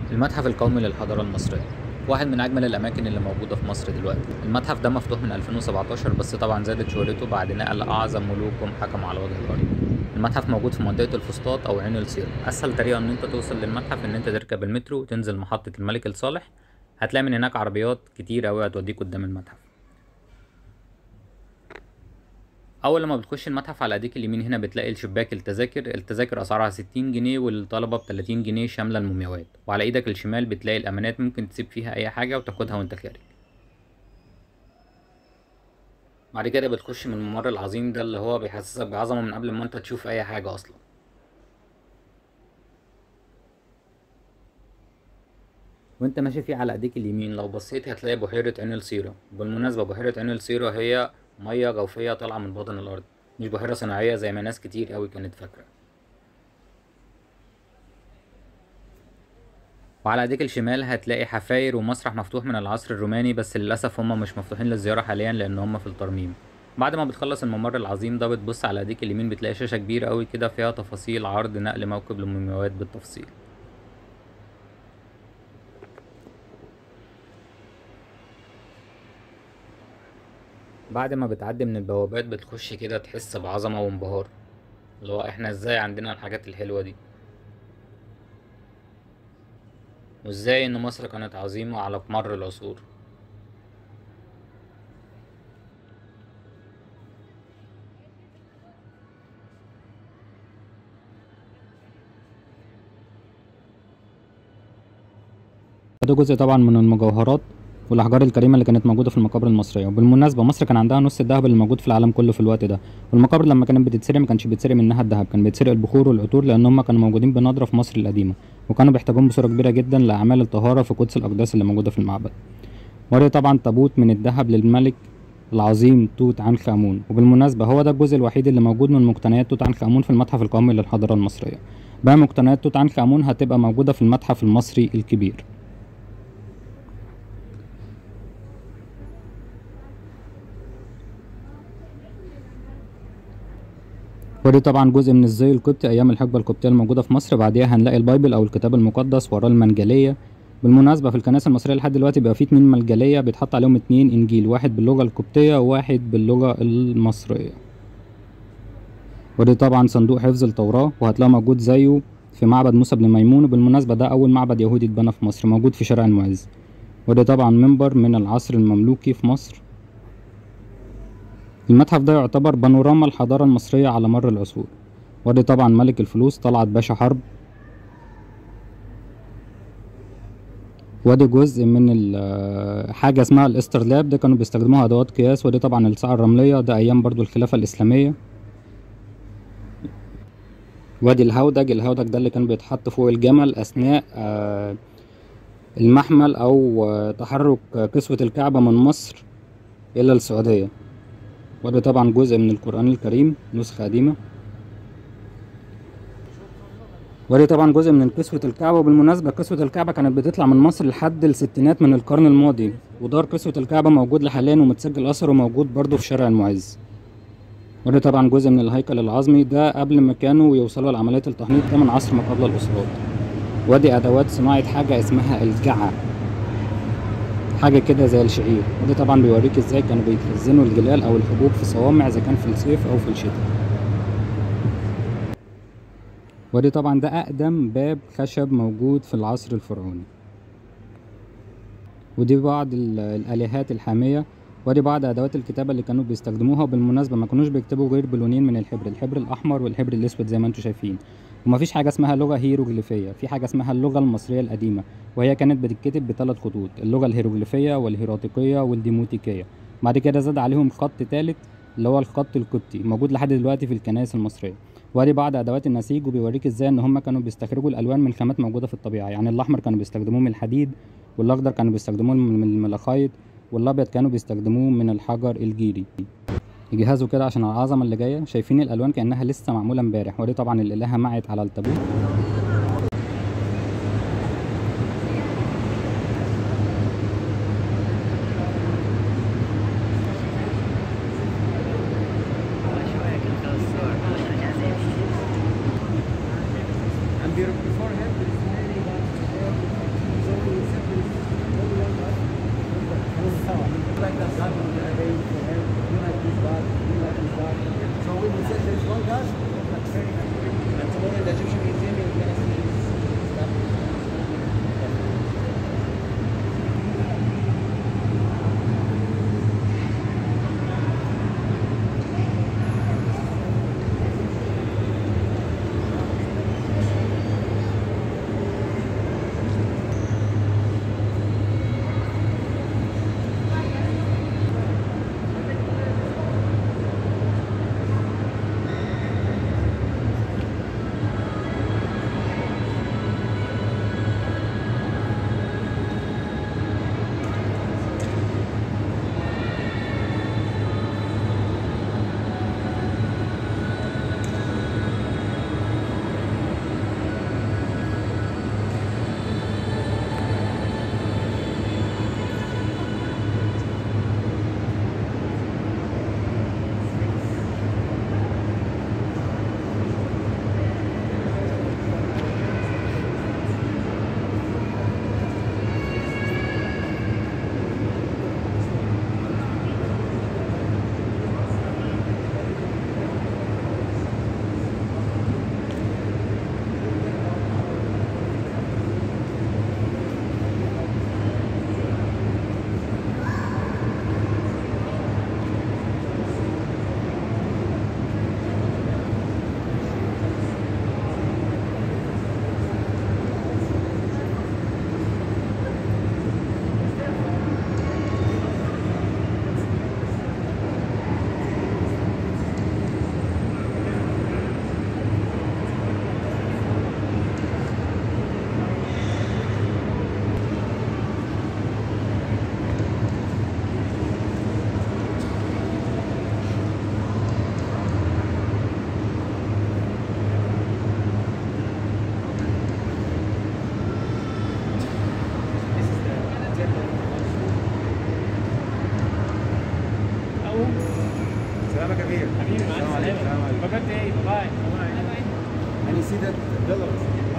المتحف القومي للحضارة المصرية واحد من أجمل الأماكن اللي موجودة في مصر دلوقتي المتحف ده مفتوح من 2017 بس طبعا زادت شهرته بعد نقل أعظم ملوكهم حكموا على وجه الأرض المتحف موجود في منطقة الفسطاط أو عين السيرة أسهل طريقة إن أنت توصل للمتحف إن أنت تركب المترو وتنزل محطة الملك الصالح هتلاقي من هناك عربيات كتير أوي هتوديك قدام المتحف اول لما بتخش المتحف على ايديك اليمين هنا بتلاقي الشباك التذاكر التذاكر اسعارها 60 جنيه والطلبه ب 30 جنيه شامله المومياوات وعلى ايدك الشمال بتلاقي الامانات ممكن تسيب فيها اي حاجه وتاخدها وانت خارج بعد كده بتخش من الممر العظيم ده اللي هو بيحسسك بعظمه من قبل ما انت تشوف اي حاجه اصلا وانت ماشي فيه على ايديك اليمين لو بصيت هتلاقي بحيرة عين السيرة بالمناسبة بحيرة عين السيرة هي مية جوفية طالعة من باطن الأرض مش بحيرة صناعية زي ما ناس كتير أوي كانت فاكرة وعلى ايديك الشمال هتلاقي حفاير ومسرح مفتوح من العصر الروماني بس للأسف هما مش مفتوحين للزيارة حاليا لأن هما في الترميم بعد ما بتخلص الممر العظيم ده بتبص على ايديك اليمين بتلاقي شاشة كبيرة أوي كده فيها تفاصيل عرض نقل موكب المومياوات بالتفصيل بعد ما بتعدي من البوابات بتخش كده تحس بعظمة وانبهار اللي هو احنا ازاي عندنا الحاجات الحلوة دي وازاي ان مصر كانت عظيمة على مر العصور ده جزء طبعا من المجوهرات والاحجار الكريمه اللي كانت موجوده في المقابر المصريه وبالمناسبه مصر كان عندها نص الذهب اللي موجود في العالم كله في الوقت ده والمقابر لما كانت بتتسرق ما كانش بيتسرق منها الذهب كان بيتسرق البخور والعطور لان هم كانوا موجودين بندره في مصر القديمه وكانوا بيحتاجون بصوره كبيره جدا لاعمال الطهاره في قدس الاقداس اللي موجوده في المعبد وري طبعا تابوت من الذهب للملك العظيم توت عنخ امون وبالمناسبه هو ده الجزء الوحيد اللي موجود من مقتنيات توت عنخ امون في المتحف القومي للحضاره المصريه باقي مقتنيات توت عنخ امون هتبقى موجوده في المتحف المصري الكبير ودي طبعا جزء من الزي القبطي ايام الحقبه القبطيه الموجوده في مصر بعديها هنلاقي البايبل او الكتاب المقدس وراه المنجليه بالمناسبه في الكنائس المصريه لحد دلوقتي بيبقى فيه اتنين منجليه بيتحط عليهم اتنين انجيل واحد باللغه القبطيه وواحد باللغه المصريه ودي طبعا صندوق حفظ التوراه وهتلاقيه موجود زيه في معبد موسى بن ميمون وبالمناسبه ده اول معبد يهودي اتبنى في مصر موجود في شارع المعز ودي طبعا منبر من العصر المملوكي في مصر المتحف ده يعتبر بانوراما الحضارة المصرية على مر العصور ودي طبعا ملك الفلوس طلعت باشا حرب ودي جزء من حاجة اسمها الاسترلاب ده كانوا بيستخدموها أدوات قياس ودي طبعا الساعة الرملية ده أيام برضو الخلافة الإسلامية وادي الهودج الهودج ده اللي كان بيتحط فوق الجمل أثناء المحمل أو تحرك كسوة الكعبة من مصر إلى السعودية وده طبعا جزء من القرآن الكريم نسخة قديمة وده طبعا جزء من كسوة الكعبة وبالمناسبة كسوة الكعبة كانت بتطلع من مصر لحد الستينات من القرن الماضي ودار كسوة الكعبة موجود حاليا ومتسجل أثره موجود برضه في شارع المعز وده طبعا جزء من الهيكل العظمي ده قبل ما كانوا يوصلوا لعملية التحنيط ده من عصر ما قبل الأسرات ودي أدوات صناعة حاجة اسمها الجعة حاجة كده زي الشعير وده طبعا بيوريك ازاي كانوا بيخزنوا الجلال او الحبوب في صوامع اذا كان في الصيف او في الشتاء ودي طبعا ده اقدم باب خشب موجود في العصر الفرعوني ودي بعض الالهات الحامية ودي بعض ادوات الكتابة اللي كانوا بيستخدموها وبالمناسبة ما كانوش بيكتبوا غير بلونين من الحبر الحبر الاحمر والحبر الاسود زي ما انتم شايفين ومفيش حاجة اسمها لغة هيروغليفية في حاجة اسمها اللغة المصرية القديمة وهي كانت بتتكتب بثلاث خطوط اللغة الهيروغليفية والهيراتيقية والديموتيكية بعد كده زاد عليهم خط ثالث اللي هو الخط القبطي موجود لحد دلوقتي في الكنائس المصرية وادي بعض ادوات النسيج وبيوريك ازاي ان هم كانوا بيستخرجوا الالوان من خامات موجوده في الطبيعه يعني الاحمر كانوا بيستخدموه من الحديد والاخضر كانوا بيستخدموه من الملخيط والابيض كانوا بيستخدموه من الحجر الجيري يجهزوا كده عشان العظمه اللي جايه شايفين الالوان كانها لسه معموله امبارح ودي طبعا الالهه معت على التابوت عليكم. Have a good day. Bye-bye. And you see that